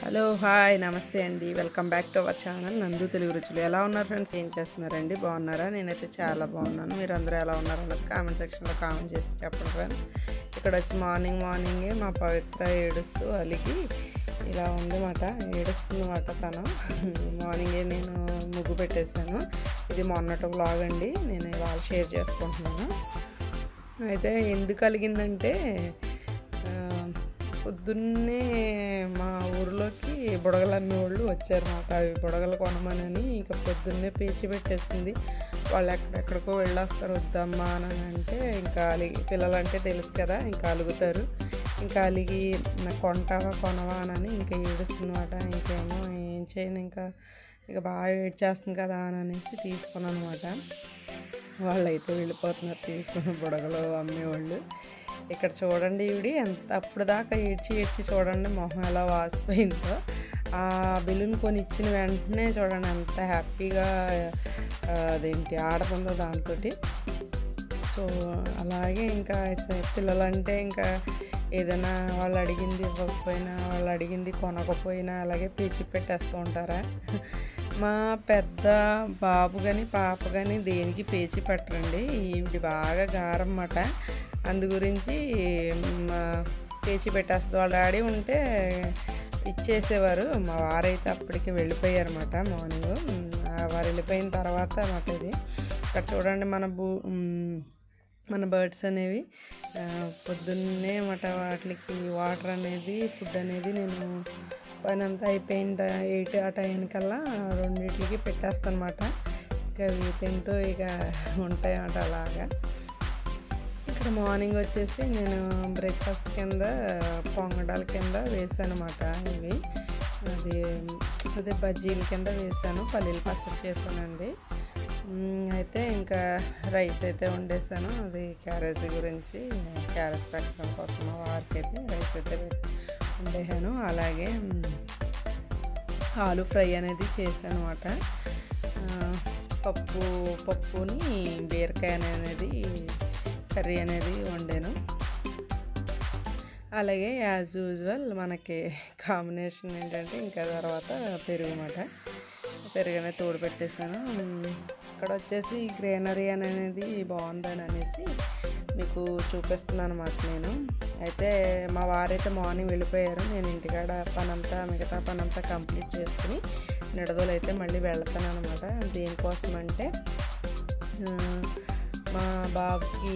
hello hi నమస్తే అండి welcome back to our channel నందు తెలుగు రుచులు ఎలా ఉన్నారు ఫ్రెండ్స్ ఏం చేస్తున్నారండి బాగున్నారా నేనైతే చాలా బాగున్నాను మీరు అందరూ ఎలా ఉన్నారు అన్నది కామెంట్ సెక్షన్లో కామెంట్ చేసి చెప్పండి ఫ్రెండ్స్ ఇక్కడ వచ్చి మార్నింగ్ మార్నింగే మా పవిత్ర ఏడుస్తూ అలిగి ఇలా ఉందన్నమాట ఏడుస్తుందన్నమాట తను మార్నింగే నేను ముగ్గు పెట్టేశాను ఇది మొన్నటి వ్లాగ్ అండి నేను ఇవాళ షేర్ చేసుకుంటున్నాను అయితే ఎందుకు కలిగిందంటే ఆ, పొద్దున్నే మా ఊరిలోకి బుడగలు అమ్మేవాళ్ళు వచ్చారన్నమాట అవి బుడగలు కొనమనని ఇంకా పొద్దున్నే పేచి పెట్టేసింది వాళ్ళు ఎక్కడెక్కడికో వెళ్ళొస్తారు వద్దమ్మా అని అంటే ఇంకా అలిగి పిల్లలంటే తెలుసు కదా ఇంకా అలుగుతారు ఇంకా అలిగి "నాకు కొంటావా కొనవా అని ఇంకా ఏడుస్తుందన్నమాట ఇంకేమో ఏం చేయను ఇంకా ఇక బాగా ఏడ్చేస్తుంది కదా అని అనేసి తీసుకున్నాను అనమాట వాళ్ళైతే వెళ్ళిపోతున్నారు తీసుకున్న బుడగలు అమ్మేవాళ్ళు ఇక్కడ చూడండి ఈవిడి ఎంత అప్పుడు దాకా ఏడ్చి ఏడ్చి చూడండి మొహం ఎలా వాసిపోయిందో ఆ బిల్లుని కొని ఇచ్చిన వెంటనే చూడండి ఎంత హ్యాపీగా ఆ, అదేంటి ఆడుతుందో దాంతో సో అలాగే ఇంకా చ- పిల్లలంటే ఇంకా ఏదైనా వాళ్ళు అడిగింది ఇవ్వకపోయినా వాళ్ళు అడిగింది కొనకపోయినా అలాగే పీచి పెట్టేస్తూ ఉంటారా మా పెద్ద బాబు కానీ పాప కానీ దేనికి పేచి పెట్టరండి ఈవిడి బాగా గారం అన్నమాట అందు గురించి మా పేచి పెట్టేస్తుంది వాళ్ళ డాడీ ఉంటే ఇచ్చేసేవారు మా వారైతే అప్పటికి వెళ్ళిపోయారన్నమాట మార్నింగ్ వారు వెళ్ళిపోయిన తర్వాత అన్నమాట ఇది ఇక్కడ చూడండి మన భూ ఉమ్, మన బర్డ్స్ అనేవి ఆ, పొద్దున్నే మాట వాటికి వాటర్ అనేది ఫుడ్ అనేది నేను పని అంతా అయిపోయిన ట- ఎయిట్ ఆ టైంకల్లా రెండింటికి పెట్టేస్తాను అనమాట ఇక అవి తింటూ ఇక ఉంటాయి అన్నమాట అలాగా ఇక్కడ మార్నింగ్ వచ్చేసి నేను బ్రేక్ఫాస్ట్ కింద పొంగడాల కింద వేసాను అనమాట ఇవి అది అదే బజ్జీల కింద వేసాను పల్లీలు పచ్చడి చేశానండి మ్, అయితే ఇంకా రైస్ అయితే వండేసాను అది క్యారేజీ గురించి క్యారెస్ పెట్టడం కోసం మా వారికి అయితే రైస్ అయితే పెట్- వండేసాను అలాగే మ్, ఆలు ఫ్రై అనేది చేశాను అనమాట పప్పు పప్పుని బీరకాయ అనేది కర్రీ అనేది వండాను అలాగే యాజ్ యూజువల్ మనకి కాంబినేషన్ ఏంటంటే ఇంకా తర్వాత పెరుగు అన్నమాట పెరుగు అనేది తోడు పెట్టేశాను మ్, ఇక్కడ వచ్చేసి గ్రీనరీ అనేది బాగుందని అనేసి మీకు చూపిస్తున్నాను అనమాట నేను అయితే మా వారైతే మార్నింగ్ వెళ్ళిపోయారు నేను ఇంటికాడ పనంతా మిగతా పనంతా కంప్లీట్ చేసుకుని నిడదలు అయితే మళ్ళీ వెళ్తాను అనమాట దేనికోసం అంటే ఆ, మా బాబుకి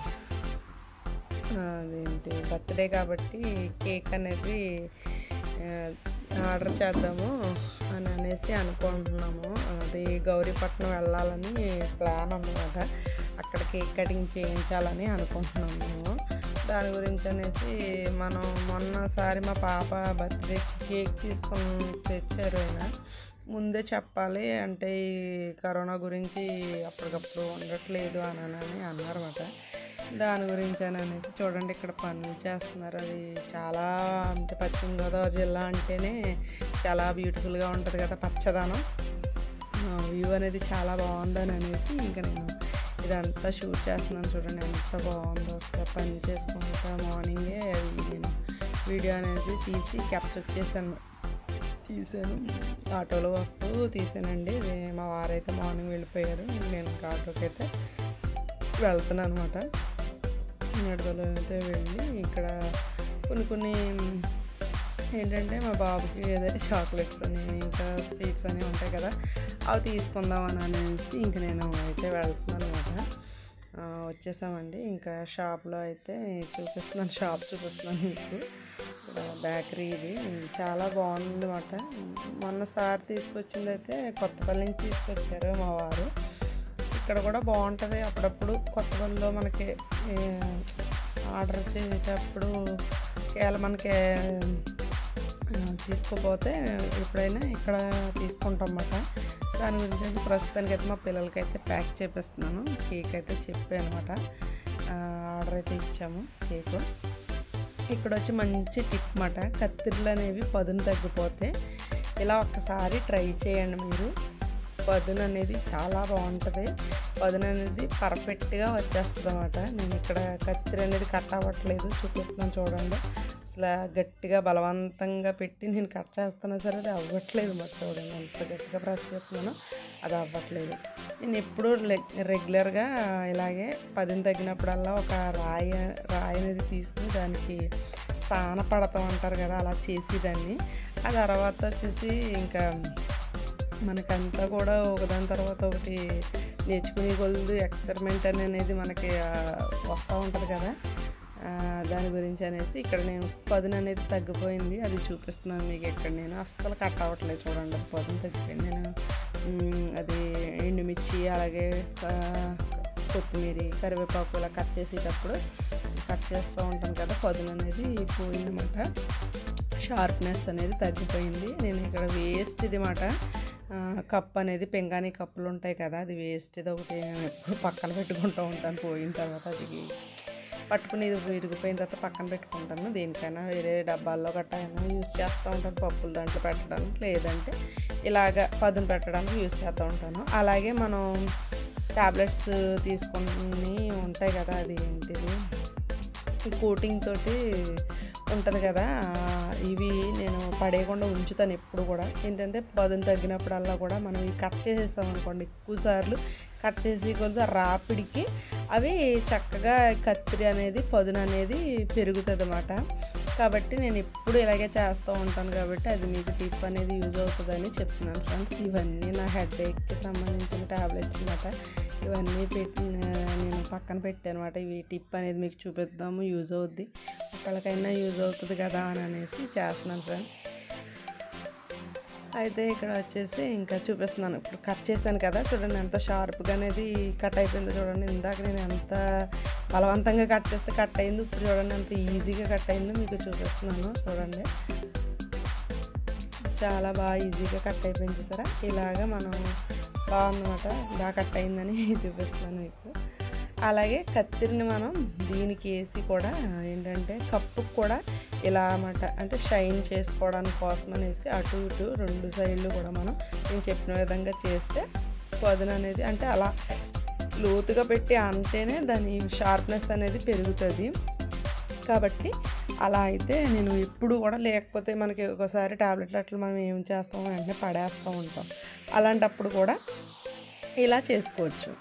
ఆ, అదేంటి బర్త్డే కాబట్టి కేక్ అనేది ఆ, ఆర్డర్ చేద్దాము అని అనేసి అనుకుంటున్నాము అది గౌరీపట్నం వెళ్ళాలని ప్లాన్ అన్నమాట అక్కడ కేక్ కటింగ్ చేయించాలని అనుకుంటున్నాము మేము దాని గురించి అనేసి మనం మొన్నసారి మా పాప బర్త్డే కేక్ తీసుకొని తెచ్చారు ఆయన ముందే చెప్పాలి అంటే ఈ కరోనా గురించి అప్పటికప్పుడు ఉండట్లేదు అని అని అన్నారన్నమాట దాని గురించి అని అనేసి చూడండి ఇక్కడ పనులు చేస్తున్నారు అది చాలా అంటే పశ్చిమ గోదావరి జిల్లా అంటేనే చాలా బ్యూటిఫుల్గా ఉంటుంది కదా పచ్చదనం వ్యూ అనేది చాలా బాగుందని అనేసి ఇంకా నేను ఇదంతా షూట్ చేస్తున్నాను చూడండి ఎంత బాగుందో అసలు పని చేసుకుంటా మార్నింగే అవి నేను వీడియో అనేది తీసి క్యాప్చర్ చేశాను తీసాను ఆటోలో వస్తూ తీసానండి ఇది మా వారైతే మార్నింగ్ వెళ్ళిపోయారు నేను ఇంకా ఆటోకి అయితే వెళ్తున్నాను అనమాట నడదలో అయితే వెళ్ళి ఇక్కడ కొన్ని కొన్ని ఏంటంటే మా బాబుకి ఏదో చాక్లెట్స్ అని ఇంకా స్వీట్స్ అని ఉంటాయి కదా అవి తీసుకుందాం అని అనేసి ఇంక నేను అయితే వెళ్తున్నాను అనమాట వచ్చేసామండి ఇంకా షాప్లో అయితే చూపిస్తున్నాను షాప్ చూపిస్తున్నాను మీకు ఇక్కడ బేకరీ ఇది చాలా బాగుంది అనమాట మొన్నసారి తీసుకొచ్చింది అయితే కొత్తపల్లి నుంచి తీసుకొచ్చారు మా వారు ఇక్కడ కూడా బాగుంటుంది అప్పుడప్పుడు కొత్తపల్లిలో మనకి ఏ, ఆర్డర్ చేసేటప్పుడు కేవల మనకి ఆ, తీసుకోపోతే ఎప్పుడైనా ఇక్కడ తీసుకుంటాం అన్నమాట దాని గురించి అయితే ప్రస్తుతానికి అయితే మా పిల్లలకైతే ప్యాక్ చేపిస్తున్నాను కేక్ అయితే చెప్పాను అనమాట ఆర్డర్ అయితే ఇచ్చాము కేకు ఇక్కడ వచ్చి మంచి టిప్ అన్నమాట కత్తిర్లు అనేవి పదును తగ్గిపోతే ఇలా ఒక్కసారి ట్రై చేయండి మీరు పదును అనేది చాలా బాగుంటుంది పదును అనేది పర్ఫెక్ట్గా వచ్చేస్తుంది అనమాట నేను ఇక్కడ కత్తిరి అనేది కట్ అవ్వట్లేదు చూపిస్తున్నాను చూడండి అసలు అసలు గట్టిగా బలవంతంగా పెట్టి నేను కట్ చేస్తున్నా సరే అది అవ్వట్లేదు మరి చూడండి ఎంత గట్టిగా ప్రెస్ చేస్తున్నానో అది అవ్వట్లేదు నేను ఎప్పుడు రెగ్యులర్గా ఇలాగే పదిని తగ్గినప్పుడల్లా ఒక రాయి రాయి అనేది తీసుకుని దానికి సాన పడతాం అంటారు కదా అలా చేసేదాన్ని ఆ తర్వాత వచ్చేసి ఇంకా మనకంతా కూడా ఒకదాని తర్వాత ఒకటి నేర్చుకునే కొలది ఎక్స్పెరిమెంట్ అని అనేది మనకి ఆ, వస్తూ ఉంటుంది కదా ఆ, దాని గురించి అనేసి ఇక్కడ నేను పదును అనేది తగ్గిపోయింది అది చూపిస్తున్నాను మీకు ఇక్కడ నేను అస్సలు కట్ అవ్వట్లేదు చూడండి పదును తగ్గిపోయింది నేను మ్, అది ఎండుమిర్చి అలాగే ఆ, కొత్తిమీర కరివేపాకు ఇలా కట్ చేసేటప్పుడు కట్ చేస్తూ ఉంటాను కదా పదును అనేది పోయిందన్నమాట షార్ప్నెస్ అనేది తగ్గిపోయింది నేను ఇక్కడ వేస్ట్ ఇది మాట కప్ అనేది పెంగాని కప్పులు ఉంటాయి కదా అది వేస్ట్ ఇది ఒకటి నేను ఎప్పుడు పక్కన పెట్టుకుంటూ ఉంటాను పోయిన తర్వాత అది పట్టుకుని ఇది విరిగిపోయిన తర్వాత పక్కన పెట్టుకుంటాను దేనికైనా వేరే డబ్బాల్లో గట్టా అయినా యూస్ చేస్తూ ఉంటాను పప్పులు దాంట్లో పెట్టడానికి లేదంటే ఇలాగ పదును పెట్టడానికి యూస్ చేస్తూ ఉంటాను అలాగే మనం టాబ్లెట్స్ తీసుకుని ఉంటాయి కదా అది ఏంటిది ఈ కోటింగ్ తోటి ఉంటుంది కదా ఆ, ఇవి నేను పడేయకుండా ఉంచుతాను ఎప్పుడు కూడా ఏంటంటే పదును తగ్గినప్పుడల్లా కూడా మనం ఇవి కట్ చేసేస్తాం అనుకోండి ఎక్కువ సార్లు కట్ చేసి కొలది ఆ రాపిడికి అవి చక్కగా కత్తిరి అనేది పదును అనేది పెరుగుతుంది అన్నమాట కాబట్టి నేను ఎప్పుడు ఇలాగే చేస్తూ ఉంటాను కాబట్టి అది మీకు టిప్ అనేది యూజ్ అవుతుందని చెప్తున్నాను ఫ్రెండ్స్ ఇవన్నీ నా హెడ్ ఏక్కి సంబంధించిన టాబ్లెట్స్ అన్నమాట ఇవన్నీ పెట్టి నేను పక్కన పెట్టాను అనమాట ఇవి టిప్ అనేది మీకు చూపిద్దాము యూజ్ అవుద్ది ఒకళ్ళకైనా యూజ్ అవుతుంది కదా అని అనేసి చేస్తున్నాను ఫ్రెండ్స్ అయితే ఇక్కడ వచ్చేసి ఇంకా చూపిస్తున్నాను ఇప్పుడు కట్ చేశాను కదా చూడండి ఎంత షార్ప్గా అనేది కట్ అయిపోయిందో చూడండి ఇందాక నేను ఎంత బలవంతంగా కట్ చేస్తే కట్ అయింది ఇప్పుడు చూడండి ఎంత ఈజీగా కట్ అయిందో మీకు చూపిస్తున్నాను చూడండి చాలా బాగా ఈజీగా కట్ అయిపోయింది చూసారా ఇలాగా మనం బాగుందన్నమాట బాగా కట్ అయిందని చూపిస్తున్నాను మీకు అలాగే కత్తిరిని మనం దీనికి వేసి కూడా ఏంటంటే కప్పుకు కూడా ఇలా అన్నమాట అంటే షైన్ చేసుకోవడానికి కోసం అనేసి అటు ఇటు రెండు సైడ్లు కూడా మనం నేను చెప్పిన విధంగా చేస్తే పదును అనేది అంటే అలా లోతుగా పెట్టి అంటేనే దాని షార్ప్నెస్ అనేది పెరుగుతుంది కాబట్టి అలా అయితే నేను ఎప్పుడు కూడా లేకపోతే మనకి ఒకసారి టాబ్లెట్లు అట్లా మనం ఏం చేస్తాం వెంటనే పడేస్తూ ఉంటాం అలాంటప్పుడు కూడా ఇలా చేసుకోవచ్చు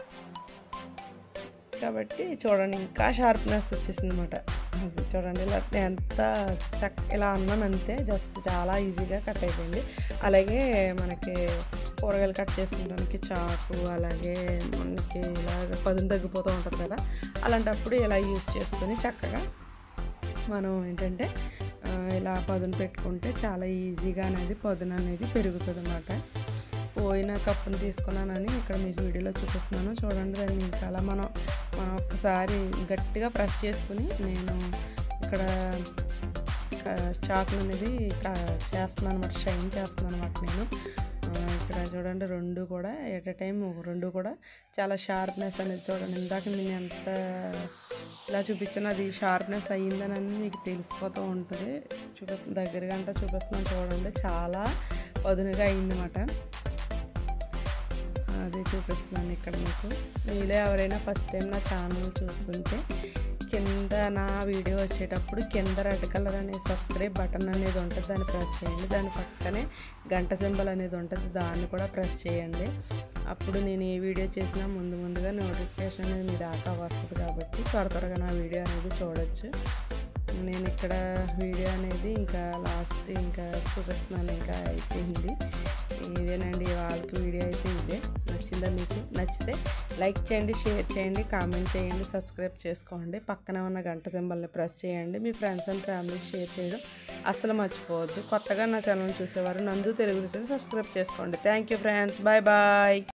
కాబట్టి చూడండి ఇంకా షార్ప్నెస్ వచ్చేసింది అనమాట అది చూడండి ఇలా ఎంత చక్ ఇలా అన్నాను అంతే జస్ట్ చాలా ఈజీగా కట్ అయిపోయింది అలాగే మనకి కూరగాయలు కట్ చేసుకుంటానికి చాకు అలాగే మనకి ఇలాగ పదును తగ్గిపోతూ ఉంటుంది కదా అలాంటప్పుడు ఇలా యూస్ చేసుకొని చక్కగా మనం ఏంటంటే ఆ, ఇలా పదును పెట్టుకుంటే చాలా ఈజీగా అనేది పదును అనేది పెరుగుతుంది అన్నమాట పోయిన కప్పుని తీసుకున్నానని ఇక్కడ మీకు వీడియోలో చూపిస్తున్నాను చూడండి దాన్ని ఇంకా అలా మనం మనం ఒక్కసారి గట్టిగా ప్రెస్ చేసుకుని నేను ఇక్కడ చాకులు అనేది క- చేస్తున్నాను అనమాట షైన్ చేస్తున్నాను అనమాట నేను ఆ, ఇక్కడ చూడండి రెండు కూడా ఎట్ ఎ టైం రెండు కూడా చాలా షార్ప్నెస్ అనేది చూడండి ఇందాక నేను ఎంత ఇలా చూపించాను అది షార్ప్నెస్ అయ్యిందని అని మీకు తెలిసిపోతూ ఉంటుంది చూపిస్తుంది దగ్గరగా అంటే చూపిస్తున్నాను చూడండి చాలా పదునుగా అయిందన్నమాట అదే చూపిస్తున్నాను ఇక్కడ మీకు మీలో ఎవరైనా ఫస్ట్ టైం నా ఛానల్ చూస్తుంటే కింద నా వీడియో వచ్చేటప్పుడు కింద రెడ్ కలర్ అనే సబ్స్క్రైబ్ బటన్ అనేది ఉంటుంది దాన్ని ప్రెస్ చేయండి దాని పక్కనే గంట సింబల్ అనేది ఉంటుంది దాన్ని కూడా ప్రెస్ చేయండి అప్పుడు నేను ఏ వీడియో చేసినా ముందు ముందుగా నోటిఫికేషన్ అనేది మీ దాకా వస్తుంది కాబట్టి త్వర త్వరగా నా వీడియో అనేది చూడొచ్చు నేను ఇక్కడ వీడియో అనేది ఇంకా లాస్ట్ ఇంకా చూపిస్తున్నాను ఇంకా అయిపోయింది ఇదేనండి వాళ్ళకి వీడియో అయితే ఇదే నచ్చిందా మీకు నచ్చితే లైక్ చేయండి షేర్ చేయండి కామెంట్ చేయండి సబ్స్క్రైబ్ చేసుకోండి పక్కన ఉన్న గంట సింబల్ని ప్రెస్ చేయండి మీ ఫ్రెండ్స్ అండ్ ఫ్యామిలీకి షేర్ చేయడం అస్సలు మర్చిపోవద్దు కొత్తగా నా ఛానల్ చూసేవారు నందు తెలుగు రుచిని సబ్స్క్రైబ్ చేసుకోండి thank you friends bye bye